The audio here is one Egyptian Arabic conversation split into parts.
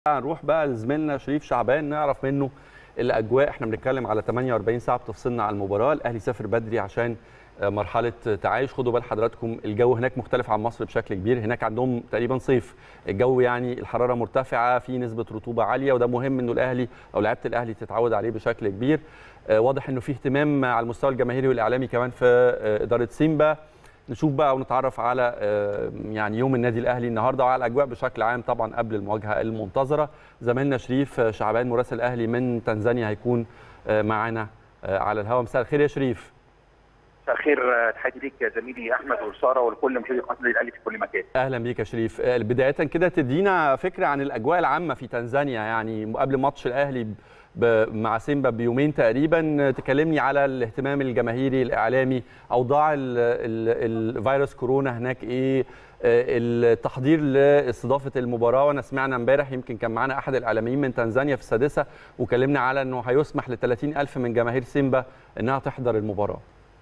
هنروح بقى لزميلنا شريف شعبان نعرف منه الاجواء احنا بنتكلم على 48 ساعه بتفصلنا عن المباراه الاهلي سافر بدري عشان مرحله تعايش خدوا بال حضراتكم الجو هناك مختلف عن مصر بشكل كبير هناك عندهم تقريبا صيف الجو يعني الحراره مرتفعه في نسبه رطوبه عاليه وده مهم انه الاهلي او لعيبه الاهلي تتعود عليه بشكل كبير واضح انه في اهتمام على المستوى الجماهيري والاعلامي كمان في اداره سيمبا نشوف بقى ونتعرف على يعني يوم النادي الاهلي النهارده وعلى الاجواء بشكل عام طبعا قبل المواجهه المنتظره زميلنا شريف شعبان مراسل الاهلي من تنزانيا هيكون معانا على الهواء مساء الخير يا شريف مساء الخير تحياتي ليك يا زميلي احمد وساره ولكل مشاهدي قناه النادي الاهلي في كل مكان اهلا بيك يا شريف بدايه كده تدينا فكره عن الاجواء العامه في تنزانيا يعني قبل ماتش الاهلي مع سيمبا بيومين تقريبا تكلمني على الاهتمام الجماهيري الاعلامي اوضاع الفيروس كورونا هناك ايه التحضير لاستضافه المباراه وانا سمعنا امبارح يمكن كان معانا احد الاعلاميين من تنزانيا في السادسه وكلمنا على انه هيسمح ل 30000 من جماهير سيمبا انها تحضر المباراه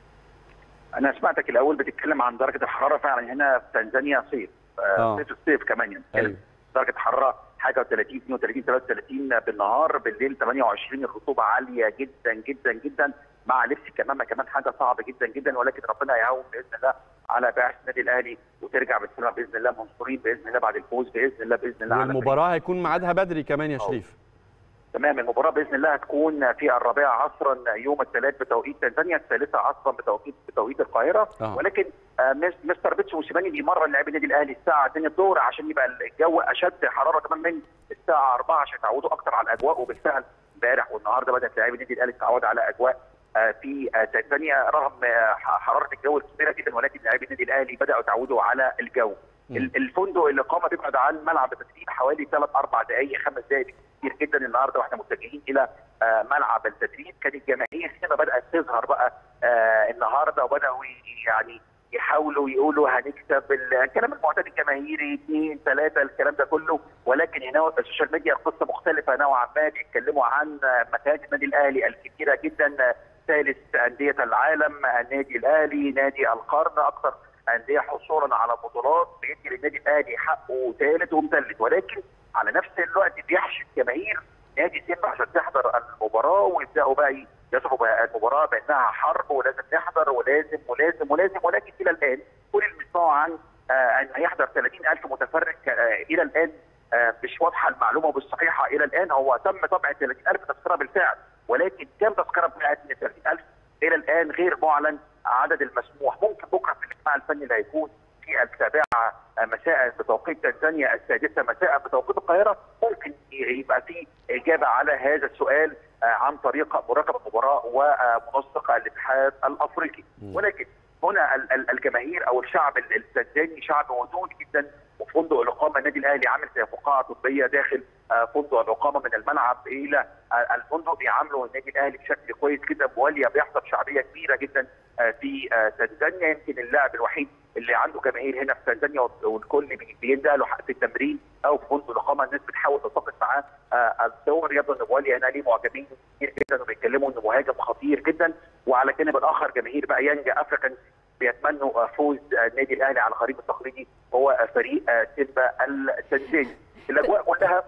انا سمعتك الاول بتتكلم عن درجه الحراره فعلا هنا في تنزانيا صيف آه. صيف الصيف كمان يعني أيوه. درجه حراره حاجه 30 32 33 بالنهار بالليل 28 الرطوبه عاليه جدا جدا جدا مع لبس كمامه كمان حاجه صعبه جدا جدا ولكن ربنا يعاون باذن الله على بعث النادي الاهلي وترجع بالسلامه باذن الله منصورين باذن الله بعد الفوز باذن الله باذن الله والمباراه هيكون ميعادها بدري كمان يا شريف تمام المباراه باذن الله هتكون في الرابعه عصرا يوم الثلاث بتوقيت تنزانيا الثالثه عصرا بتوقيت بتوقيت القاهره آه. ولكن مستر بيتسو موسيماني بيمرن لاعبي النادي الاهلي الساعه 2 الظهر عشان يبقى الجو اشد حراره كمان من الساعه 4 عشان يتعودوا اكتر على الاجواء وبالفعل امبارح والنهارده بدات لاعبي النادي الاهلي تتعود على اجواء في تنزانيا رغم حراره الجو الكبيره جدا ولكن لاعبي النادي الاهلي بداوا يتعودوا على الجو الفندق الاقامه بيبعد عن ملعب التدريب حوالي 3 4 دقائق 5 دقائق كتير جدا النهارده واحنا متجهين الى ملعب التدريب كانت الجماهير هنا بدات تظهر بقى النهارده وبداوا يعني يحاولوا يقولوا هنكسب الكلام المعتاد الجماهيري اثنين ثلاثه الكلام ده كله ولكن هنا في السوشيال ميديا القصه مختلفه نوعا ما بيتكلموا عن مكانه النادي الاهلي الكبيره جدا ثالث انديه العالم النادي الاهلي نادي القرن اكثر انديه حصولا على بطولات بيدي للنادي الاهلي حقه ثالث ومثلث ولكن على نفس الوقت بيحشد جماهير نادي سيمبا عشان تحضر المباراه ويبداوا بقى يصفوا المباراه بانها حرب ولازم نحضر ولازم ولازم ولازم ولكن الى الان كل المستوى عن آه ان يحضر 30000 متفرج آه الى الان آه مش واضحه المعلومه بالصحيحه الى الان هو تم طبع 30000 تذكره بالفعل ولكن كم تذكره طلعت من 30000 الى الان غير معلن عدد المسموح ممكن بكره في الاجتماع الفني اللي هيكون في السابعه مساء بتوقيت تنزانيا السادسه مساء بتوقيت القاهره ممكن يبقى في اجابه على هذا السؤال عن طريق مراقب المباراه ومنسق الاتحاد الافريقي ولكن هنا الجماهير او الشعب التنزاني شعب ودود جدا وفندق الاقامه النادي الاهلي عامل زي فقاعه طبيه داخل فندق الاقامه من الملعب الى الفندق بيعاملوا النادي الاهلي بشكل كويس جدا موليا بيحصل شعبيه كبيره جدا في تنزانيا يمكن اللاعب الوحيد اللي عنده جماهير هنا في تنزانيا والكل بيندى له في التمرين او في فندق الاقامه الناس بتحاول تلتقط معاه الصور يبدو ان موليا هنا ليه معجبين كتير جدا وبيتكلموا انه مهاجم خطير جدا وعلى الجانب الاخر جماهير بقى ينجا افريكان بيتمنوا فوز النادي الاهلي على الخريطه التقليدي هو فريق سيمبا التنزاني الاجواء كلها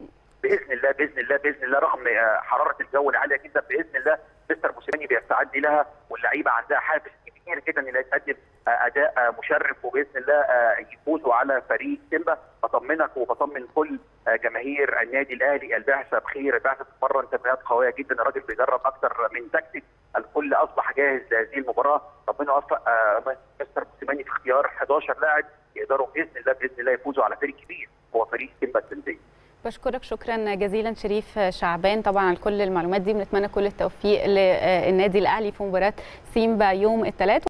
باذن الله باذن الله باذن الله رغم حراره الجو العاليه جدا باذن الله مستر موسيماني بيستعد لها واللعيبه عندها حافز كبير جدا انها تقدم اداء مشرف وباذن الله يفوزوا على فريق سيمبا بطمنك وبطمن كل جماهير النادي الاهلي البعثه بخير البعثه بتتمرن تمرينات قويه جدا الراجل بيجرب اكثر من تكتيك الكل اصبح جاهز لهذه المباراه ربنا وفق مستر موسيماني في اختيار 11 لاعب يقدروا باذن الله باذن الله يفوزوا على فريق كبير هو فريق سيمبا التنزاني بشكرك شكرا جزيلا شريف شعبان طبعا على كل المعلومات دي بنتمنى كل التوفيق للنادي الاهلي في مباراه سيمبا يوم الثلاث